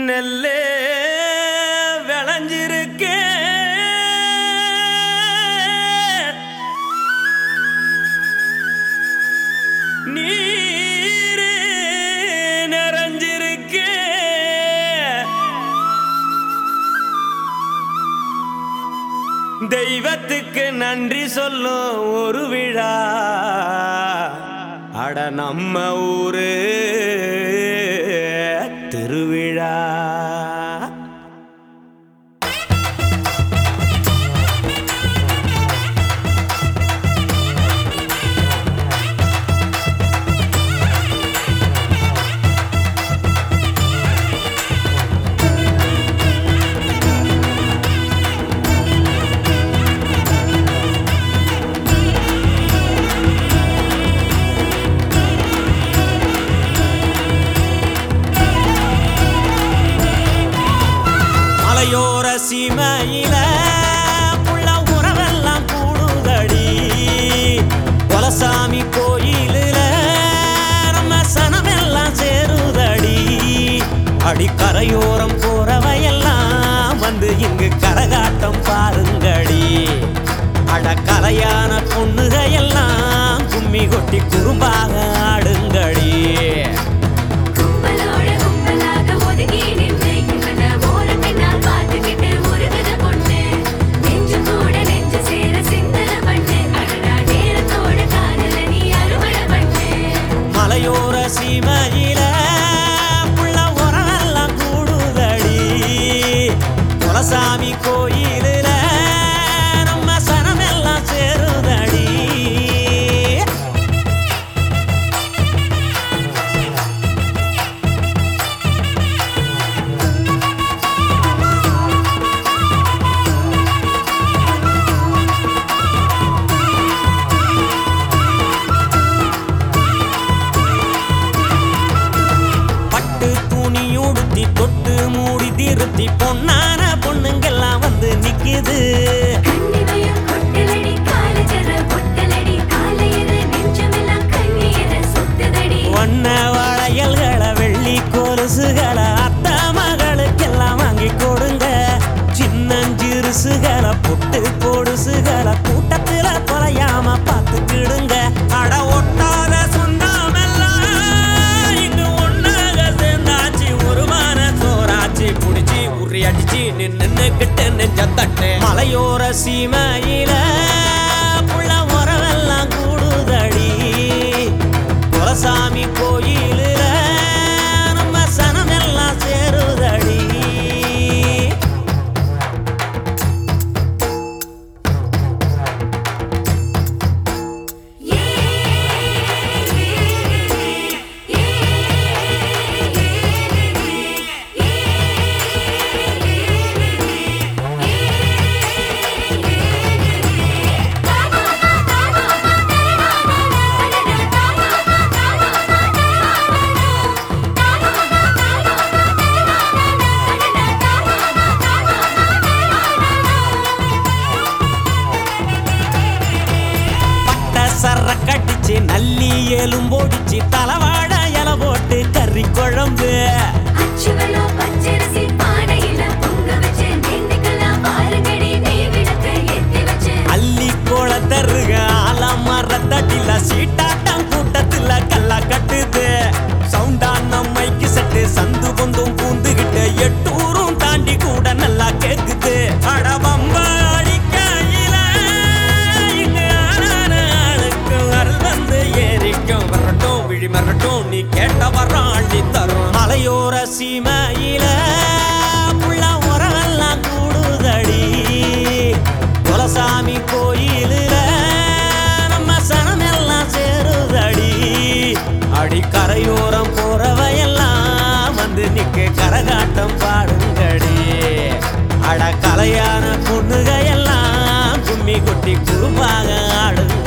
நெல்லே விளைஞ்சிருக்கே நீரு நிறைஞ்சிருக்கே தெய்வத்துக்கு நன்றி சொல்லும் ஒரு விழா அட நம்ம ஊரு திருவிழா மலையோர சீமையில புள்ள உறவெல்லாம் கூடுதடி குலசாமி கோயிலில நம்ம சனமெல்லாம் சேருதடி அடிக்கரையோரம் போறவையெல்லாம் வந்து இங்கு கரகாட்டம் பாருங்கடி அட கலையான பொண்ணுகையெல்லாம் கும்மி கொட்டி குறும்பாக ஆடுங்கடி கும்பலோட கும்பலாக ஒதுங்கி நின்று இவன ஓரம் பின்னால் பார்த்துக்கிட்டு உருகுத பொண்ணு. நெஞ்சு கூட நெஞ்சு சேர சிந்தன பண்ணு. அடடா நேரத்தோட காதல நீ அறுவடை பண்ணு. மலையோர சீமையில புள்ள உரமெல்லாம் கூடுதடி குலசாமி கோயிலில நம்ம சனமெல்லாம் சேருதடி பட்டு துணி உடுத்தி தொட்டு மூடி திருத்தி பொன்னான பொண்ணுங்கெல்லாம் வந்து நிக்குது கண்ணிமையும் கொட்டலடி, காலஜர பொட்டலடி, காலையில நெஞ்சமெல்லாம் கண்ணீர சொட்டுதடி. வண்ண வளையல்களை வெள்ளி கொலுசுகளை அத்த மகளுக்கெல்லாம் வாங்கி கொடுங்க சின்னஞ்சிறுசுகளை புட்டு பொடுசுகளை கூட்டத்துல தொலையாம பார்த்துக்கிடுங்க அட ஒட்டாத சொந்தமெல்லாம் இங்கு ஒன்னாக சேர்ந்தாச்சு ஒரு மான சோறாச்சு புடிச்சு உரி அடிச்சு நின்னு கிட்ட நெஞ்ச தட்டு மலையோர சீமையில புள்ள உறவெல்லாம் கூடுதடி குலசாமி கோயிலில் நம்ம சனமெல்லாம் சேருதடி ஏ, ஏ, ஏ, பட்ட சரக்கடிச்சு நல்லி எலும்போடிச்சு தலவாட இலை போட்டு கறி குழம்பு அச்சுவலோ பச்சரிசி பானையில பொங்க வச்சு நேந்திக்கலாம் பாருங்கடி நெய் விளக்க ஏத்தி வச்சு அள்ளி குளத்தருக ஆலமரத்தடில சீட்டாட்டம் கூட்டத்துல கல்லா கட்டுது சவுண்டான மைக்கு செட்டு சந்து பொந்தும் பூந்துகிட்டு எட்டூரும் தாண்டி கூட நல்லா கேக்குது அடபம்ப அடிக்கையில இங்க ஆனான ஆளுக்கு வரல் வந்து ஏறிக்கும் வரட்டும் விழி மரட்டும் நீ கேட்ட வரம் அள்ளி தரும் மலையோர சீமையில புள்ள உறவெல்லாம் கூடுதடி குலசாமி கோயிலில் நம்ம சனமெல்லாம் சேருதடி அடி கரையோரம் போறவையெல்லாம் வந்து நிக்க கரகாட்டம் பாடுங்கடி அட கலையான பொண்ணுகையெல்லாம் கும்மி கொட்டி குறும்பாக ஆடுங்க